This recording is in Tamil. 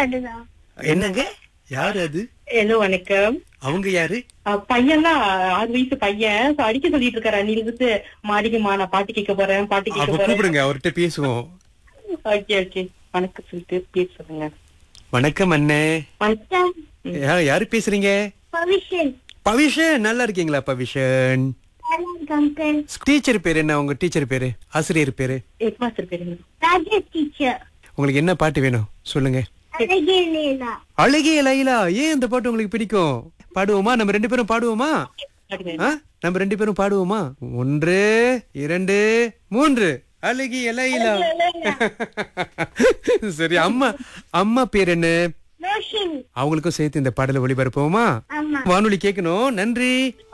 அதுதான் என்னங்க யாரு அது ஹலோ வணக்கம் அவங்க யாரு பையன் தான் ஆறு வயசு பையன் So, அடிக்க சொல்லிட்டு இருக்காரு அன்னிலிருந்து மாடிக்குமா நான் பாட்டு கேட்க போறேன் பாட்டு கேட்க அப்ப போறேன் கூப்பிடுங்க அவர்கிட்ட பேசுவோம் ஓகே ஓகே வணக்கம் சொல்லிட்டு பேச சொல்லுங்க வணக்கம் அண்ணே வணக்கம் யா- யாரு பேசுறீங்க பவிஷன் பவிஷன் நல்லா இருக்கீங்களா பவிஷன் அங்கிள் டீச்சர் பேரு என்ன உங்க டீச்சர் பேரு ஆசிரியர் பேரு ஹெட் மாஸ்டர் பேருங்க ராஜேஷ் டீச்சர் உங்களுக்கு என்ன பாட்டு வேணும் சொல்லுங்க அழகே லேலா அழகிய லைலா ஏன் இந்த பாட்டு உங்களுக்கு பிடிக்கும் பாடுவோமா நம்ம ரெண்டு பேரும் பாடுவோமா ஆ? நம்ம ரெண்டு பேரும் பாடுவோமா ஒன்று இரண்டு மூன்று அழகிய லைலா சரி அம்மா அம்மா பேர் என்ன ரோஷினி அவங்களுக்கும் சேர்த்து இந்த பாடலை ஒளிபரப்புவோமா ஆமா வானொலி கேட்கணும் நன்றி